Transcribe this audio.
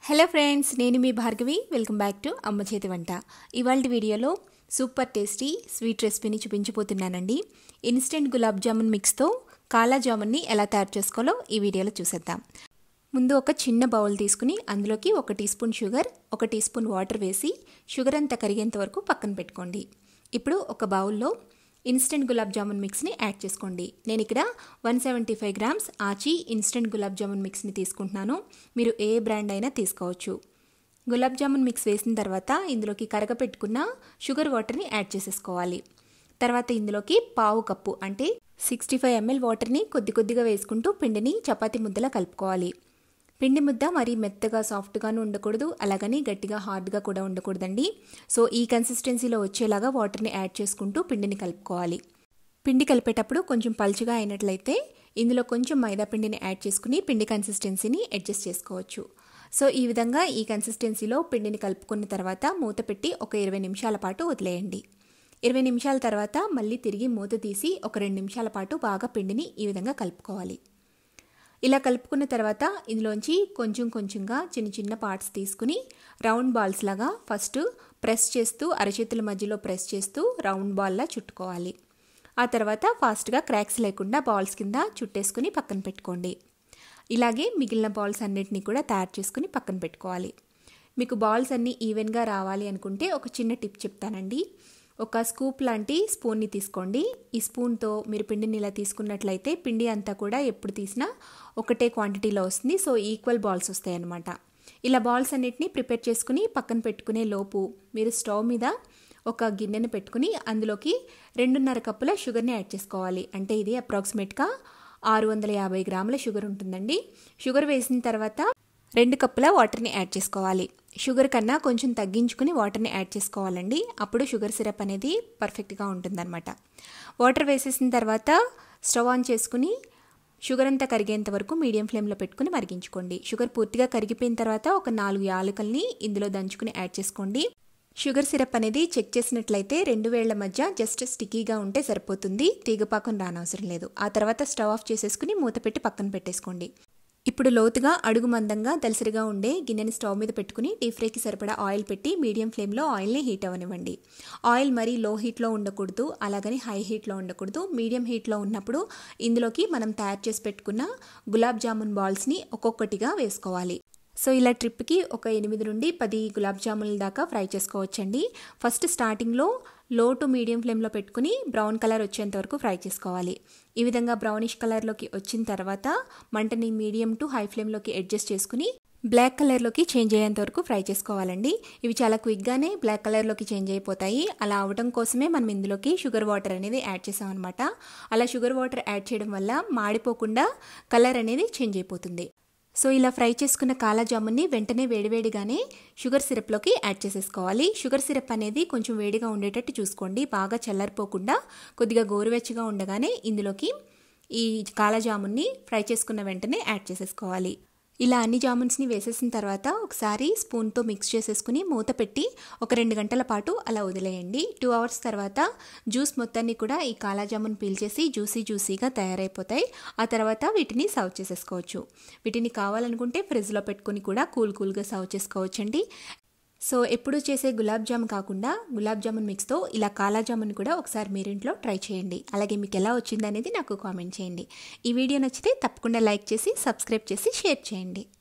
hello friends నేను మీ Bhargavi welcome back to అమ్మ చేతి వంట ఇవాళ వీడియోలో సూపర్ టేస్టీ స్వీట్ రెసిపీని చూపించబోతున్నానండి ఇన్స్టెంట్ గులాబ్ జామున్ మిక్స్తో కాలా జామున్ని ఎలా తయారు చేసుకోవాలో ఈ వీడియోలో చూసేద్దాం ముందు ఒక చిన్న బౌల్ తీసుకుని అందులోకి ఒక టీ స్పూన్ షుగర్ ఒక టీ స్పూన్ వాటర్ వేసి షుగర్ అంతా కరిగేంత వరకు పక్కన పెట్టుకోండి ఇప్పుడు ఒక బౌల్లో ఇన్స్టెంట్ గులాబ్ జామున్ మిక్స్ని యాడ్ చేసుకోండి నేను ఇక్కడ one seventy five grams Aachi instant gulab jamun మిక్స్ని తీసుకుంటున్నాను మీరు ఏ బ్రాండ్ అయినా తీసుకోవచ్చు గులాబ్ జామున్ మిక్స్ వేసిన తర్వాత ఇందులోకి కరగపెట్టుకున్న షుగర్ వాటర్ని యాడ్ చేసేసుకోవాలి తర్వాత ఇందులోకి పావు కప్పు అంటే సిక్స్టీ ఫైవ్ ఎంఎల్ వాటర్ని కొద్ది కొద్దిగా వేసుకుంటూ పిండిని చపాతీ ముద్దలా కలుపుకోవాలి పిండి ముద్ద మరీ మెత్తగా సాఫ్ట్గాను ఉండకూడదు అలాగని గట్టిగా హార్డ్గా కూడా ఉండకూడదండి సో ఈ కన్సిస్టెన్సీలో వచ్చేలాగా వాటర్ని యాడ్ చేసుకుంటూ పిండిని కలుపుకోవాలి పిండి కలిపేటప్పుడు కొంచెం పలుచగా అయినట్లయితే ఇందులో కొంచెం మైదా పిండిని యాడ్ చేసుకుని పిండి కన్సిస్టెన్సీని అడ్జస్ట్ చేసుకోవచ్చు సో ఈ విధంగా ఈ కన్సిస్టెన్సీలో పిండిని కలుపుకున్న తర్వాత మూత పెట్టి ఒక ఇరవై నిమిషాల పాటు వదిలేయండి ఇరవై నిమిషాల తర్వాత మళ్ళీ తిరిగి మూత తీసి ఒక రెండు నిమిషాల పాటు బాగా పిండిని ఈ విధంగా కలుపుకోవాలి ఇలా కలుపుకున్న తర్వాత ఇందులోంచి కొంచెం కొంచెంగా చిన్న చిన్న పార్ట్స్ తీసుకుని రౌండ్ బాల్స్ లాగా ఫస్ట్ ప్రెస్ చేస్తూ అరచేతుల మధ్యలో ప్రెస్ చేస్తూ రౌండ్ బాల్లా చుట్టుకోవాలి ఆ తర్వాత ఫాస్ట్గా క్రాక్స్ లేకుండా బాల్స్ కింద చుట్టేసుకుని పక్కన పెట్టుకోండి ఇలాగే మిగిలిన బాల్స్ అన్నిటినీ కూడా తయారు చేసుకుని పక్కన పెట్టుకోవాలి మీకు బాల్స్ అన్నీ ఈవెన్గా రావాలి అనుకుంటే ఒక చిన్న టిప్ చెప్తానండి ఒక స్కూప్ లాంటి స్పూన్ని తీసుకోండి ఈ స్పూన్తో మీరు పిండిని ఇలా తీసుకున్నట్లయితే పిండి అంతా కూడా ఎప్పుడు తీసినా ఒకటే క్వాంటిటీలో వస్తుంది సో ఈక్వల్ బాల్స్ వస్తాయి అన్నమాట ఇలా బాల్స్ అన్నిటిని ప్రిపేర్ చేసుకుని పక్కన పెట్టుకునే లోపు మీరు స్టవ్ మీద ఒక గిన్నెను పెట్టుకుని అందులోకి రెండున్నర కప్పుల షుగర్ని యాడ్ చేసుకోవాలి అంటే ఇది అప్రాక్సిమేట్గా ఆరు వందల యాభై గ్రాముల షుగర్ ఉంటుందండి షుగర్ వేసిన తర్వాత రెండు కప్పుల వాటర్ని యాడ్ చేసుకోవాలి షుగర్ కన్నా కొంచెం తగ్గించుకుని వాటర్ని యాడ్ చేసుకోవాలండి అప్పుడు షుగర్ సిరప్ అనేది పర్ఫెక్ట్గా ఉంటుందన్నమాట వాటర్ వేసేసిన తర్వాత స్టవ్ ఆన్ చేసుకుని షుగర్ అంతా కరిగేంత వరకు మీడియం ఫ్లేమ్లో పెట్టుకుని మరిగించుకోండి షుగర్ పూర్తిగా కరిగిపోయిన తర్వాత ఒక నాలుగు యాలకల్ని ఇందులో దంచుకుని యాడ్ చేసుకోండి షుగర్ సిరప్ అనేది చెక్ చేసినట్లయితే రెండు వేళ్ల మధ్య జస్ట్ స్టిక్కీగా ఉంటే సరిపోతుంది తీగపాకం రానవసరం లేదు ఆ తర్వాత స్టవ్ ఆఫ్ చేసేసుకుని మూత పెట్టి పక్కన పెట్టేసుకోండి ఇప్పుడు లోతుగా అడుగు మందంగా దలసరిగా ఉండే గిన్నెని స్టవ్ మీద పెట్టుకుని డీప్ ఫ్రైకి సరిపడా ఆయిల్ పెట్టి మీడియం ఫ్లేమ్లో ఆయిల్ని హీట్ అవ్వనివ్వండి ఆయిల్ మరీ లో హీట్లో ఉండకూడదు అలాగని హై హీట్లో ఉండకూడదు మీడియం హీట్లో ఉన్నప్పుడు ఇందులోకి మనం తయారు చేసి పెట్టుకున్న గులాబ్ జామున్ బాల్స్ని ఒక్కొక్కటిగా వేసుకోవాలి సో ఇలా ట్రిప్కి ఒక ఎనిమిది నుండి పది గులాబ్ జామున్ల దాకా ఫ్రై చేసుకోవచ్చండి ఫస్ట్ స్టార్టింగ్లో లో టు మీడియం ఫ్లేమ్లో పెట్టుకుని బ్రౌన్ కలర్ వచ్చేంత వరకు ఫ్రై చేసుకోవాలి ఈ విధంగా బ్రౌనిష్ కలర్లోకి వచ్చిన తర్వాత మంటని మీడియం టు హై ఫ్లేమ్లోకి అడ్జస్ట్ చేసుకుని బ్లాక్ కలర్లోకి చేంజ్ అయ్యేంత వరకు ఫ్రై చేసుకోవాలండి ఇవి చాలా క్విక్గానే బ్లాక్ కలర్లోకి చేంజ్ అయిపోతాయి అలా అవడం కోసమే మనం ఇందులోకి షుగర్ వాటర్ అనేది యాడ్ చేసామన్నమాట అలా షుగర్ వాటర్ యాడ్ చేయడం వల్ల మాడిపోకుండా కలర్ అనేది చేంజ్ అయిపోతుంది సో ఇలా ఫ్రై చేసుకున్న కాలా జామున్ని వెంటనే వేడివేడిగానే షుగర్ సిరప్లోకి యాడ్ చేసేసుకోవాలి షుగర్ సిరప్ అనేది కొంచెం వేడిగా ఉండేటట్టు చూసుకోండి బాగా చల్లారిపోకుండా కొద్దిగా గోరువెచ్చగా ఉండగానే ఇందులోకి ఈ కాలా జామున్ని ఫ్రై చేసుకున్న వెంటనే యాడ్ చేసేసుకోవాలి ఇలా అన్ని జామున్స్ని వేసేసిన తర్వాత ఒకసారి స్పూన్తో మిక్స్ చేసేసుకుని మూత పెట్టి ఒక రెండు గంటల పాటు అలా వదిలేయండి టూ అవర్స్ తర్వాత జ్యూస్ మొత్తాన్ని కూడా ఈ కాలా జామున్ పీల్చేసి జ్యూసీ జ్యూసీగా తయారైపోతాయి ఆ తర్వాత వీటిని సర్వ్ చేసేసుకోవచ్చు వీటిని కావాలనుకుంటే ఫ్రిడ్జ్లో పెట్టుకుని కూడా కూల్ కూల్గా సర్వ్ చేసుకోవచ్చండి సో ఎప్పుడు చేసే గులాబ్ జామ్ కాకుండా గులాబ్ జామున్ మిక్స్తో ఇలా కాలా జామున్ కూడా ఒకసారి మీరింట్లో ట్రై చేయండి అలాగే మీకు ఎలా వచ్చింది అనేది నాకు కామెంట్ చేయండి ఈ వీడియో నచ్చితే తప్పకుండా లైక్ చేసి సబ్స్క్రైబ్ చేసి షేర్ చేయండి